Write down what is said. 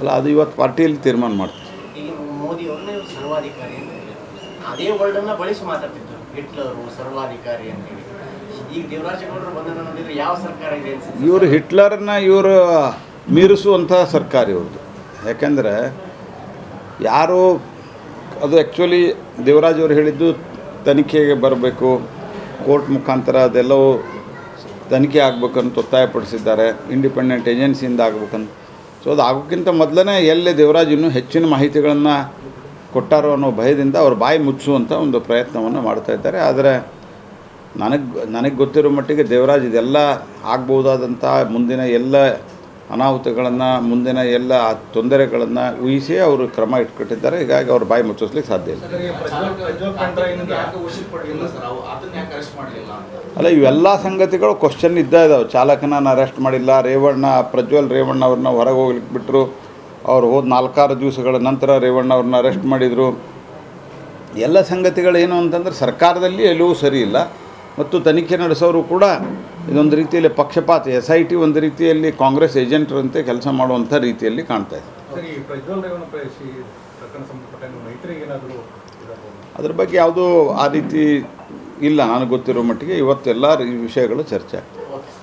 ಅಲ್ಲ ಅದು ಇವತ್ತು ಪಾರ್ಟಿಯಲ್ಲಿ ತೀರ್ಮಾನ ಮಾಡ್ತಾರೆ ಈಗ ಮೋದಿ ಅವ್ರನ್ನ ಇವ್ರು ಸರ್ವಾಧಿಕಾರಿ ಅಂತ ಹೇಳಿದ್ರು. ಅದೇ ವರ್ಡನ್ನ ಬಳಸಿ ಮಾತಾಡ್ತಿದ್ರು ಹಿಟ್ಲರು ಸರ್ವಾಧಿಕಾರಿ ಅಂತ ಹೇಳಿ ಈಗ ದೇವರಾಜೇಗೌಡರು ಬಂದ ನೋಡಿದ್ರೆ ಯಾವ ಸರ್ಕಾರ ಇದೆ ಅನ್ಸುತ್ತೆ ಇವರು ಹಿಟ್ಲರ್ನ ಇವರು ಮೀರಿಸುವಂಥ ಸರ್ಕಾರ ಇವ್ರದ್ದು ಯಾಕೆಂದರೆ ಯಾರು ಅದು ಆ್ಯಕ್ಚುಲಿ ದೇವರಾಜ್ ಅವರು ಹೇಳಿದ್ದು ತನಿಖೆಗೆ ಬರಬೇಕು ಕೋರ್ಟ್ ಮುಖಾಂತರ ಅದೆಲ್ಲವೂ ತನಿಖೆ ಆಗಬೇಕಂತ ಒತ್ತಾಯಪಡಿಸಿದ್ದಾರೆ ಇಂಡಿಪೆಂಡೆಂಟ್ ಏಜೆನ್ಸಿಯಿಂದ ಆಗಬೇಕಂತ ಸೊ ಅದು ಆಗೋಕ್ಕಿಂತ ಮೊದಲೇ ಎಲ್ಲೇ ದೇವರಾಜ್ ಇನ್ನೂ ಹೆಚ್ಚಿನ ಮಾಹಿತಿಗಳನ್ನು ಕೊಟ್ಟಾರೋ ಅನ್ನೋ ಭಯದಿಂದ ಅವ್ರ ಬಾಯಿ ಮುಚ್ಚುವಂಥ ಒಂದು ಪ್ರಯತ್ನವನ್ನು ಮಾಡ್ತಾ ಇದ್ದಾರೆ ಆದರೆ ನನಗೆ ನನಗೆ ಗೊತ್ತಿರೋ ಮಟ್ಟಿಗೆ ದೇವರಾಜ್ ಇದೆಲ್ಲ ಆಗ್ಬೋದಾದಂಥ ಮುಂದಿನ ಎಲ್ಲ ಅನಾಹುತಗಳನ್ನು ಮುಂದಿನ ಎಲ್ಲ ತೊಂದರೆಗಳನ್ನು ಊಹಿಸಿ ಅವರು ಕ್ರಮ ಇಟ್ಕೊಟ್ಟಿದ್ದಾರೆ ಹೀಗಾಗಿ ಅವ್ರ ಬಾಯಿ ಮುಚ್ಚಿಸ್ಲಿಕ್ಕೆ ಸಾಧ್ಯ ಇಲ್ಲ ಅಲ್ಲ ಇವೆಲ್ಲ ಸಂಗತಿಗಳು ಕ್ವಶನ್ ಇದ್ದ ಇದಾವೆ ಚಾಲಕನ ಅರೆಸ್ಟ್ ಮಾಡಿಲ್ಲ ರೇವಣ್ಣ ಪ್ರಜ್ವಲ್ ರೇವಣ್ಣ ಅವ್ರನ್ನ ಹೊರಗೆ ಹೋಗ್ಲಿಕ್ಕೆ ಬಿಟ್ಟರು ಅವ್ರು ಹೋದ ನಾಲ್ಕಾರು ದಿವಸಗಳ ನಂತರ ರೇವಣ್ಣ ಅವ್ರನ್ನ ಅರೆಸ್ಟ್ ಮಾಡಿದರು ಎಲ್ಲ ಸಂಗತಿಗಳೇನು ಅಂತಂದ್ರೆ ಸರ್ಕಾರದಲ್ಲಿ ಎಲ್ಲವೂ ಸರಿ ಇಲ್ಲ ಮತ್ತು ತನಿಖೆ ನಡೆಸೋರು ಕೂಡ ಇದೊಂದು ರೀತಿಯಲ್ಲಿ ಪಕ್ಷಪಾತ ಎಸ್ ಐ ಟಿ ಒಂದು ರೀತಿಯಲ್ಲಿ ಕಾಂಗ್ರೆಸ್ ಏಜೆಂಟ್ರಂತೆ ಕೆಲಸ ಮಾಡುವಂಥ ರೀತಿಯಲ್ಲಿ ಕಾಣ್ತಾ ಇದೆ ಸರಿ ಪ್ರಜ್ವಲ್ ರೇವಣ್ಣ ಪ್ರದೇಶಿ ಪ್ರಕರಣ ಸಂಬಂಧಪಟ್ಟಂಗೆ ಮೈತ್ರಿಗೆ ಏನಾದರೂ ಇದಾಗ್ಬೋದಾ? ಅದ್ರ ಬಗ್ಗೆ ಯಾವುದೂ ಆ ರೀತಿ ಇಲ್ಲ ನನಗೆ ಗೊತ್ತಿರೋ ಮಟ್ಟಿಗೆ ಇವತ್ತೆಲ್ಲ ಈ ವಿಷಯಗಳು ಚರ್ಚೆ ಆಗ್ತವೆ ಓಕೆ